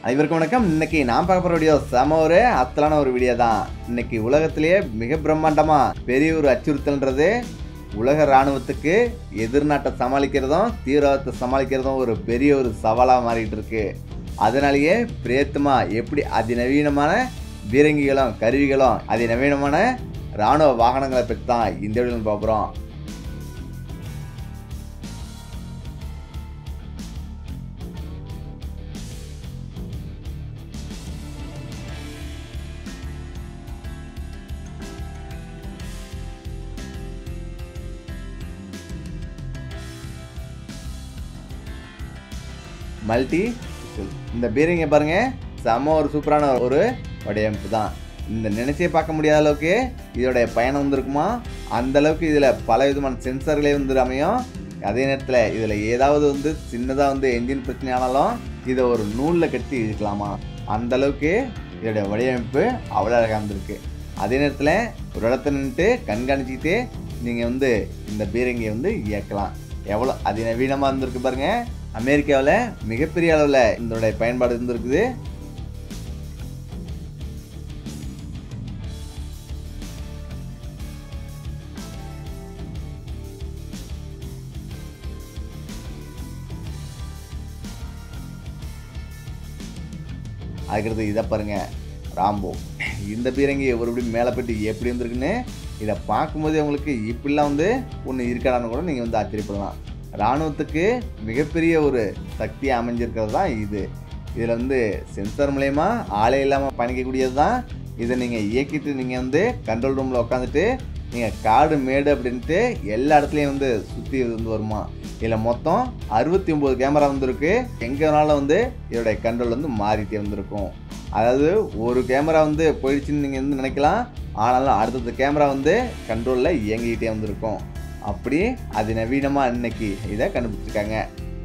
அனைவருக்கும் வணக்கம் இன்னைக்கு நான் பார்க்க போகிற வீடியோ செம ஒரு அத்தலான ஒரு வீடியோ தான் இன்னைக்கு உலகத்திலேயே மிக பிரம்மாண்டமா பெரிய ஒரு அச்சுறுத்தல்ன்றது உலக இராணுவத்துக்கு எதிர்நாட்டை சமாளிக்கிறதும் தீவிரவாதத்தை சமாளிக்கிறதும் ஒரு பெரிய ஒரு சவாலாக மாறிட்டு இருக்கு அதனாலேயே பிரேத்தமா எப்படி அதிநவீனமான பீரங்கிகளும் கருவிகளும் அதிநவீனமான இராணுவ வாகனங்களை பற்றி தான் இந்த வீடியோவில் பார்க்குறோம் மல்டி இந்த பீரிங்க பாருங்க செம ஒரு சூப்பரான ஒரு வடிவமைப்பு தான் இந்த நினைச்சே பார்க்க முடியாத அளவுக்கு இதோடைய பயணம் வந்திருக்குமா அந்த அளவுக்கு இதில் பல விதமான சென்சார்களே வந்து அமையும் அதே நேரத்தில் இதில் ஏதாவது வந்து சின்னதாக வந்து என்ஜின் பிரச்சனை ஆனாலும் இதை ஒரு நூலில் கட்டி இழுக்கலாமா அந்த அளவுக்கு இதோடைய வடிவமைப்பு அவ்வளோ அழகாக இருந்திருக்கு அதே நேரத்தில் ஒரு இடத்துல நின்றுட்டு கண்காணிச்சிக்கிட்டு நீங்கள் வந்து இந்த பீரங்கியை வந்து இயக்கலாம் எவ்வளோ அதிநவீனமாக இருந்திருக்கு பாருங்க அமெரிக்காவில் மிகப்பெரிய அளவில் இதனுடைய பயன்பாடு இருந்திருக்குது அதுக்கடுத்து இதை பாருங்க ராம்போ இந்த பீரங்கி ஒரு இப்படி மேலே போயிட்டு எப்படி இருந்திருக்குன்னு இதை பார்க்கும்போதே உங்களுக்கு இப்படிலாம் வந்து ஒன்று இருக்காடான்னு கூட நீங்கள் வந்து ஆச்சரியப்படலாம் இராணுவத்துக்கு மிகப்பெரிய ஒரு சக்தி அமைஞ்சிருக்கிறது தான் இது இதில் வந்து சென்சார் மூலயமா ஆளே இல்லாமல் பயணிக்கக்கூடியது தான் இதை நீங்கள் இயக்கிட்டு நீங்கள் வந்து கண்ட்ரோல் ரூமில் உட்காந்துட்டு நீங்கள் காடு மேடு அப்படின்ட்டு எல்லா இடத்துலையும் வந்து சுற்றி வந்து வருமா இதில் மொத்தம் அறுபத்தி ஒம்பது கேமரா வந்துருக்கு எங்கே வேணாலும் வந்து இதோடைய கண்ட்ரோல் வந்து மாறிட்டே வந்திருக்கும் அதாவது ஒரு கேமரா வந்து போயிடுச்சுன்னு நீங்கள் வந்து நினைக்கலாம் ஆனாலும் அடுத்தடுத்த கேமரா வந்து கண்ட்ரோலில் இயங்கிக்கிட்டே வந்திருக்கும் அப்படி அது நவீனமாக இன்னைக்கு இதை கண்டுபிடிச்சிருக்காங்க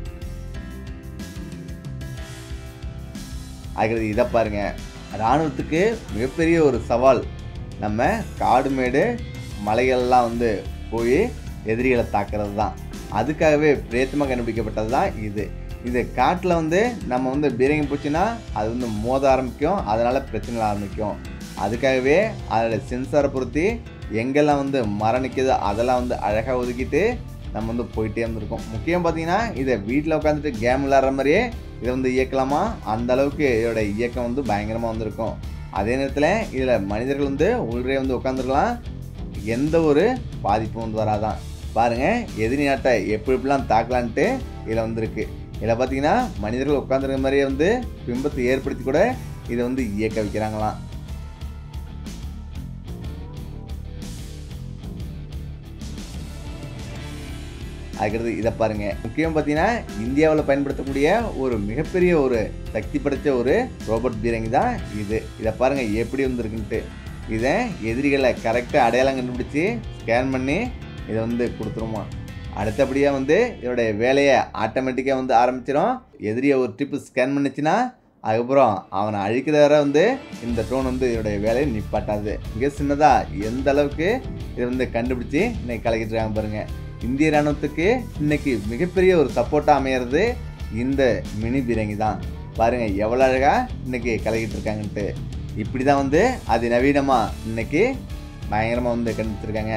ஆகிறது இதை பாருங்க இராணுவத்துக்கு மிகப்பெரிய ஒரு சவால் நம்ம காடு மேடு மலைகள்லாம் வந்து போய் எதிரிகளை தாக்குறது தான் அதுக்காகவே பிரேத்தமாக கண்டுபிடிக்கப்பட்டது தான் இது இது காட்டில் வந்து நம்ம வந்து பீரங்கி போச்சுன்னா அது வந்து மோத ஆரம்பிக்கும் அதனால் பிரச்சனை ஆரம்பிக்கும் அதுக்காகவே அதோட சென்சாரை பொருத்தி எங்கெல்லாம் வந்து மரம் நிற்குதோ அதெல்லாம் வந்து அழகாக ஒதுக்கிட்டு நம்ம வந்து போயிட்டே இருந்திருக்கோம் முக்கியம் பார்த்தீங்கன்னா இதை வீட்டில் உட்காந்துட்டு கேம் விளாட்ற மாதிரியே இதை வந்து இயக்கலாமா அந்த அளவுக்கு இதோட இயக்கம் வந்து பயங்கரமாக வந்திருக்கும் அதே நேரத்தில் இதில் மனிதர்கள் வந்து உள்ளே வந்து உட்காந்துருக்கலாம் எந்த ஒரு பாதிப்பும் வந்து வராதான் பாருங்கள் எதிரி நாட்டை எப்படி எப்படிலாம் தாக்கலான்ட்டு இதில் வந்திருக்கு இதில் பார்த்தீங்கன்னா மனிதர்கள் உட்காந்துருக்க மாதிரியே வந்து பிம்பத்தை ஏற்படுத்தி கூட இதை வந்து இயக்க வைக்கிறாங்களாம் அதுக்கடுத்து இதை பாருங்க முக்கியம் பார்த்தீங்கன்னா இந்தியாவில் பயன்படுத்தக்கூடிய ஒரு மிகப்பெரிய ஒரு சக்தி படைத்த ஒரு ரோபோட் பீரங்கி தான் இது இதை பாருங்க எப்படி வந்திருக்குன்ட்டு இதை எதிரிகளை கரெக்டாக அடையாளம் கண்டுபிடிச்சி ஸ்கேன் பண்ணி இதை வந்து கொடுத்துருமா அடுத்தபடியாக வந்து இதோடைய வேலையை ஆட்டோமேட்டிக்காக வந்து ஆரம்பிச்சிடும் எதிரியை ஒரு ட்ரிப்பு ஸ்கேன் பண்ணிச்சுன்னா அதுக்கப்புறம் அவனை அழிக்கிற வரை வந்து இந்த ட்ரோன் வந்து இதோடைய வேலையை நிப்பாட்டாது மிக சின்னதாக எந்த அளவுக்கு இதை வந்து கண்டுபிடிச்சி இன்னைக்கு கலக்கிட்டு இருக்காங்க பாருங்கள் இந்திய இராணுவத்துக்கு இன்னைக்கு மிகப்பெரிய ஒரு சப்போர்ட்டாக அமையிறது இந்த மினி பீரங்கி தான் பாருங்கள் எவ்வளோ அழகாக இன்னைக்கு கலக்கிட்டு இருக்காங்கன்ட்டு இப்படி தான் வந்து அது நவீனமாக இன்னைக்கு பயங்கரமாக வந்து கண்டுபிடிச்சிருக்காங்க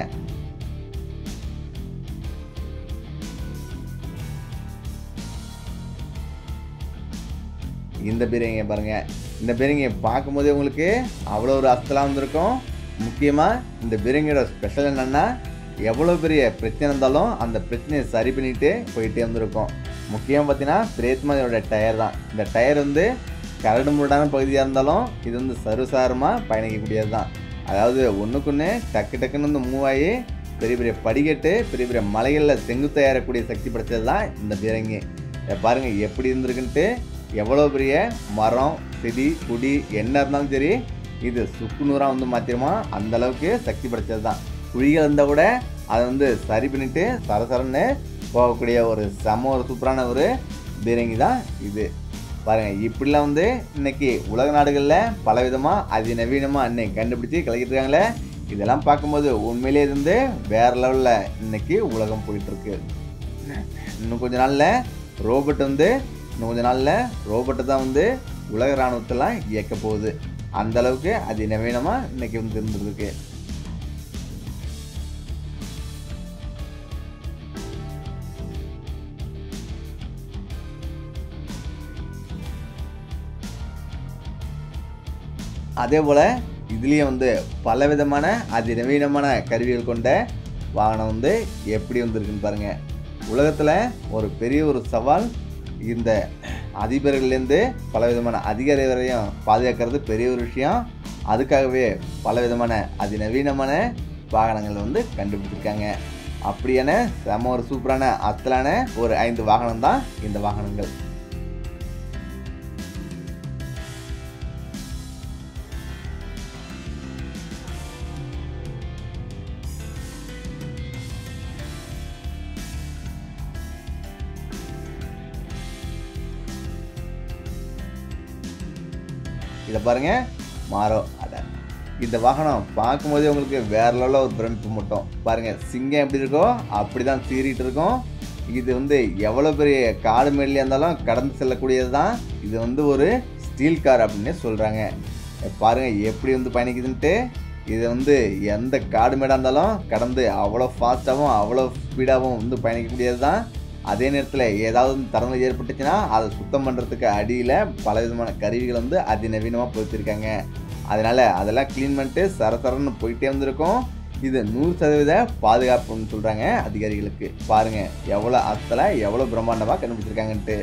இந்த பீரங்கியை பாருங்கள் இந்த பீரங்கியை பார்க்கும்போதே உங்களுக்கு அவ்வளோ ஒரு அஸ்தலாக வந்திருக்கும் முக்கியமாக இந்த பீரங்கியோட ஸ்பெஷல் என்னென்னா எவ்வளோ பெரிய பிரச்சனை இருந்தாலும் அந்த பிரச்சனையை சரி பண்ணிட்டு போயிட்டே வந்திருக்கும் முக்கியம் பார்த்தீங்கன்னா பிரேத்மாதியோட டயர் தான் இந்த டயர் வந்து கரடு முரடான பகுதியாக இருந்தாலும் இது வந்து சர்வசாரமாக பயணிக்கக்கூடியது தான் அதாவது ஒன்றுக்குன்னு டக்கு டக்குன்னு வந்து மூவ் ஆகி பெரிய பெரிய படிக்கட்டு பெரிய பெரிய மலைகளில் செங்குத்து ஏறக்கூடிய சக்தி படைச்சது தான் இந்த பீரங்கி இதை பாருங்கள் எப்படி இருந்திருக்குன்ட்டு எவ்வளோ பெரிய மரம் செடி கொடி என்ன இருந்தாலும் சரி இது சுக்குநூறாக வந்து மாற்றிடுமா அந்த அளவுக்கு சக்தி படைச்சது தான் குழிகள் இருந்தால் கூட அதை வந்து சரி பண்ணிட்டு சரசரன்னு போகக்கூடிய ஒரு செம ஒரு சூப்பரான ஒரு பீரங்கி தான் இது பாருங்கள் இப்படிலாம் வந்து இன்னைக்கு உலக நாடுகளில் பல விதமாக அதிநவீனமாக இன்னைக்கு கண்டுபிடிச்சி கலக்கிட்டு இருக்காங்களே இதெல்லாம் பார்க்கும்போது உண்மையிலேயே இது வந்து வேறு லெவலில் இன்னைக்கு உலகம் போயிட்டுருக்கு இன்னும் கொஞ்ச நாளில் ரோபோட் வந்து இன்னும் கொஞ்ச நாளில் ரோபோட்டை தான் வந்து உலக இராணுவத்தெல்லாம் இயக்க போகுது அந்த அளவுக்கு அது நவீனமாக இன்னைக்கு வந்து இருந்திருக்கு அதே போல் இதுலேயும் வந்து பலவிதமான அதிநவீனமான கருவிகள் கொண்ட வாகனம் வந்து எப்படி வந்திருக்குன்னு பாருங்கள் உலகத்தில் ஒரு பெரிய ஒரு சவால் இந்த அதிபர்கள்லேருந்து பலவிதமான அதிகாரி வரையும் பாதுகாக்கிறது பெரிய ஒரு விஷயம் அதுக்காகவே பலவிதமான அதிநவீனமான வாகனங்கள் வந்து கண்டுபிடிச்சிருக்காங்க அப்படியான செம ஒரு சூப்பரான அத்தலான ஒரு ஐந்து வாகனம் தான் இந்த வாகனங்கள் இதை பாருங்க மாறோ அட இந்த வாகனம் பார்க்கும்போதே உங்களுக்கு வேற லெவலில் ஒரு பிரமிப்பு மட்டும் பாருங்க சிங்கம் எப்படி இருக்கோ அப்படிதான் சீறிட்டு இருக்கும் இது வந்து எவ்வளோ பெரிய காடு மேலே இருந்தாலும் கடந்து செல்லக்கூடியது தான் இது வந்து ஒரு ஸ்டீல் கார் அப்படின்னு சொல்கிறாங்க பாருங்க எப்படி வந்து பயணிக்குதுன்ட்டு இது வந்து எந்த காடு மேடாக இருந்தாலும் கடந்து அவ்வளோ ஃபாஸ்ட்டாகவும் அவ்வளோ ஸ்பீடாகவும் வந்து பயணிக்கக்கூடியது தான் அதே நேரத்தில் ஏதாவது தரங்கள் ஏற்பட்டுச்சுன்னா அதை சுத்தம் பண்ணுறதுக்கு அடியில் பல விதமான கருவிகள் வந்து அதிநவீனமாக பொறுத்திருக்காங்க அதனால் அதெல்லாம் க்ளீன் பண்ணிட்டு சரசரன்னு போயிட்டே வந்திருக்கும் இது நூறு சதவீத பாதுகாப்புன்னு சொல்கிறாங்க அதிகாரிகளுக்கு பாருங்கள் எவ்வளோ அத்தலை எவ்வளோ பிரம்மாண்டமாக கண்டுபிடிச்சிருக்காங்கன்ட்டு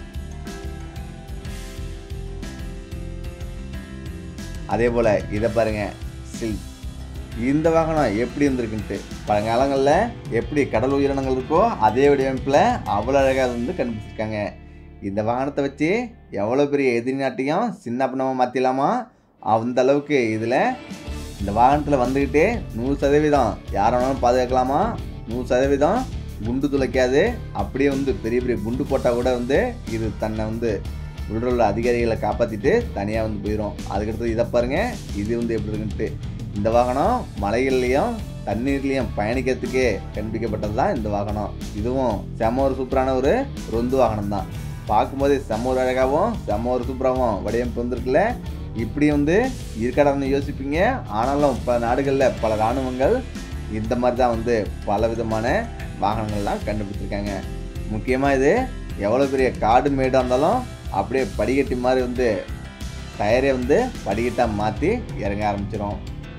அதே போல் இதை பாருங்கள் சில் இந்த வாகனம் எப்படி இருந்திருக்குன்ட்டு பழங்காலங்களில் எப்படி கடல் உயிரினங்கள் இருக்கோ அதே வடிவமைப்பில் அவ்வளோ அழகாக அது வந்து கண்டுபிடிச்சிருக்காங்க இந்த வாகனத்தை வச்சு எவ்வளோ பெரிய எதிரி நாட்டையும் சின்ன பண்ணமாக மாற்றிடலாமா அந்த அளவுக்கு இதில் இந்த வாகனத்தில் வந்துக்கிட்டே நூறு சதவீதம் யாரை வேணாலும் பாதுகாக்கலாமா நூறு சதவீதம் குண்டு துளைக்காது அப்படியே வந்து பெரிய பெரிய குண்டு போட்டால் கூட வந்து இது தன்னை வந்து உள்ள உள்ள அதிகாரிகளை காப்பாற்றிட்டு தனியாக வந்து போயிடும் அதுக்கடுத்து இதை பாருங்கள் இது வந்து எப்படி இருக்குன்ட்டு இந்த வாகனம் மலைகள்லையும் தண்ணீர்லேயும் பயணிக்கிறதுக்கே கண்டுபிடிக்கப்பட்டது தான் இந்த வாகனம் இதுவும் செம்ம ஒரு சூப்பரான ஒரு ரொந்து வாகனம் தான் பார்க்கும்போது செம்ம ஒரு அழகாகவும் செம்ம ஒரு சூப்பராகவும் வடிவமைப்பு வந்திருக்குல்ல இப்படி வந்து இருக்கடான்னு யோசிப்பீங்க ஆனாலும் பல நாடுகளில் பல இராணுவங்கள் இந்த மாதிரி தான் வந்து பல விதமான வாகனங்கள்லாம் கண்டுபிடிச்சிருக்காங்க முக்கியமாக இது எவ்வளோ பெரிய காடு மேடாக இருந்தாலும் அப்படியே படிக்கட்டு மாதிரி வந்து டயரை வந்து படிக்கட்டாக மாற்றி இறங்க ஆரம்பிச்சிடும்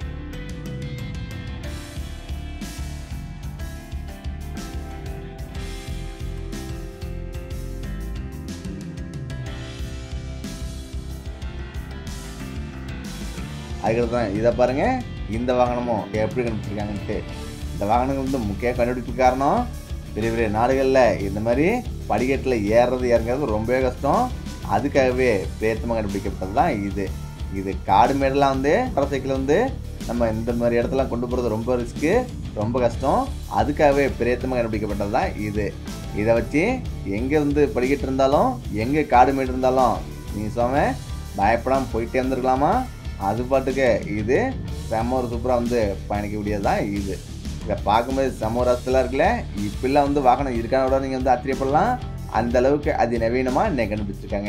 அதுக்கடுத்து தான் இதை பாருங்கள் இந்த வாகனமும் எப்படி கண்டுபிடிச்சிருக்காங்கன்ட்டு இந்த வாகனங்கள் வந்து முக்கிய கண்டுபிடிப்பு காரணம் பெரிய பெரிய நாடுகளில் இந்த மாதிரி படிக்கட்டில் ஏறுறது இறங்குறது ரொம்பவே கஷ்டம் அதுக்காகவே பிரேத்தமாக கண்டுபிடிக்கப்பட்டது தான் இது இது காடு மேடெல்லாம் வந்து மோட்டார் சைக்கிள் வந்து நம்ம இந்த மாதிரி இடத்துல கொண்டு போகிறது ரொம்ப ரிஸ்க்கு ரொம்ப கஷ்டம் அதுக்காகவே பிரேத்தமாக கண்டுபிடிக்கப்பட்டது தான் இது இதை வச்சு எங்கே வந்து படிக்கட்டு இருந்தாலும் எங்கே காடு மேடு இருந்தாலும் நீ சொன்ன பயப்படாமல் போயிட்டே இருந்திருக்கலாமா அது பாட்டுக்கு இது செம்ம ஒரு சூப்பராக வந்து பயணிக்கக்கூடியது தான் இது இதை பார்க்கும்போது செம்ம ஒரு ரசத்தில் இருக்குல்ல இப்பெல்லாம் வந்து வாகனம் இருக்கான விட நீங்கள் வந்து ஆச்சரியப்படலாம் அந்த அளவுக்கு அது நவீனமாக இன்னைக்கு கண்டுபிடிச்சிருக்காங்க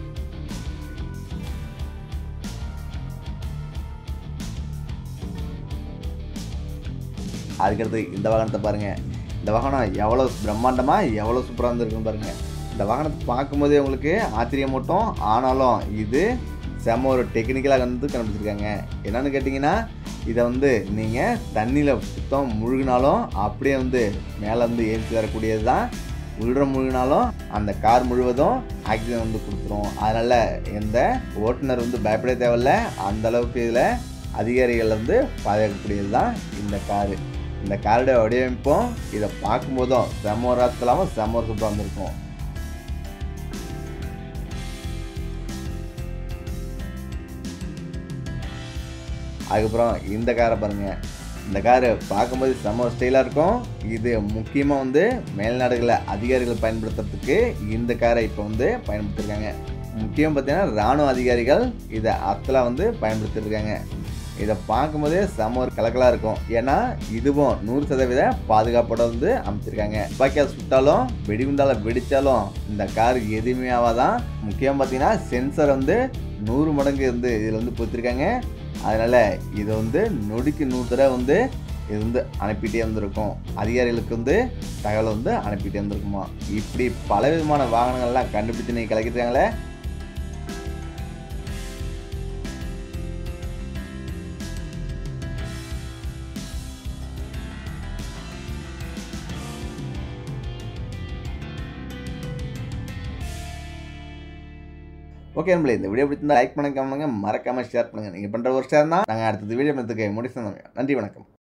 அதுக்கடுத்து இந்த வாகனத்தை பாருங்கள் இந்த வாகனம் எவ்வளோ பிரம்மாண்டமாக எவ்வளோ சூப்பராக இருந்திருக்குன்னு பாருங்கள் இந்த வாகனத்தை பார்க்கும்போதே உங்களுக்கு ஆச்சரியம் மட்டும் ஆனாலும் இது செம்ம ஒரு டெக்னிக்கலாக வந்து கண்டுபிடிச்சிருக்காங்க என்னன்னு கேட்டிங்கன்னா இதை வந்து நீங்கள் தண்ணியில் சுத்தம் முழுகினாலும் அப்படியே வந்து மேலே வந்து ஏற்றி வரக்கூடியது தான் உள்ள முழுகினாலும் அந்த கார் முழுவதும் ஆக்சிஜன் வந்து கொடுத்துரும் அதனால் எந்த ஓட்டுநர் வந்து பயப்பட தேவையில்ல அந்த அளவுக்கு இதில் அதிகாரிகள் வந்து பாதுகாக்கக்கூடியது தான் இந்த காரு இந்த காரோட வடிவமைப்பும் இதை பார்க்கும்போதும் செம்ம ஒரு ராசலாமல் செம்ம ஒரு சூப்பராக வந்திருக்கும் அதுக்கப்புறம் இந்த காரை பாருங்கள் இந்த காரு பார்க்கும்போது செம்ம ஸ்டைலாக இருக்கும் இது முக்கியமாக வந்து மேல்நாடுகளில் அதிகாரிகள் பயன்படுத்துறதுக்கு இந்த காரை இப்போ வந்து பயன்படுத்திருக்காங்க முக்கியம் பார்த்தீங்கன்னா இராணுவ அதிகாரிகள் இதை அத்தலாக வந்து பயன்படுத்திருக்காங்க இதை பார்க்கும்போதே செம ஒரு கலக்கலாக இருக்கும் ஏன்னா இதுவும் நூறு சதவீத பாதுகாப்போட வந்து அமைச்சிருக்காங்க துப்பாக்கியால் சுட்டாலும் வெடிகுண்டால வெடித்தாலும் இந்த கார் எதுவுமே ஆகாதான் முக்கியம் பார்த்தீங்கன்னா சென்சர் வந்து நூறு மடங்கு வந்து இதில் வந்து பொறுத்திருக்காங்க அதனால் இதை வந்து நொடிக்கு நூறு தடவை வந்து இது வந்து அனுப்பிட்டே இருந்திருக்கும் அதிகாரிகளுக்கு வந்து தகவல் வந்து அனுப்பிட்டே இருந்திருக்குமா இப்படி பல விதமான வாகனங்கள்லாம் கண்டுபிடிச்சு நீ கலக்கிட்டாங்களே ஓகே நம்மளே இந்த வீடியோ பிடிச்சிருந்தா லைக் பண்ணுங்க கமெண்ட் பண்ணுங்க மறக்காம ஷேர் பண்ணுங்க நீங்கள் பண்ணுற ஒரு ஷேர் தான் நாங்கள் அடுத்தது வீடியோ பண்ணுறதுக்கு முடிச்சு நன்றி வணக்கம்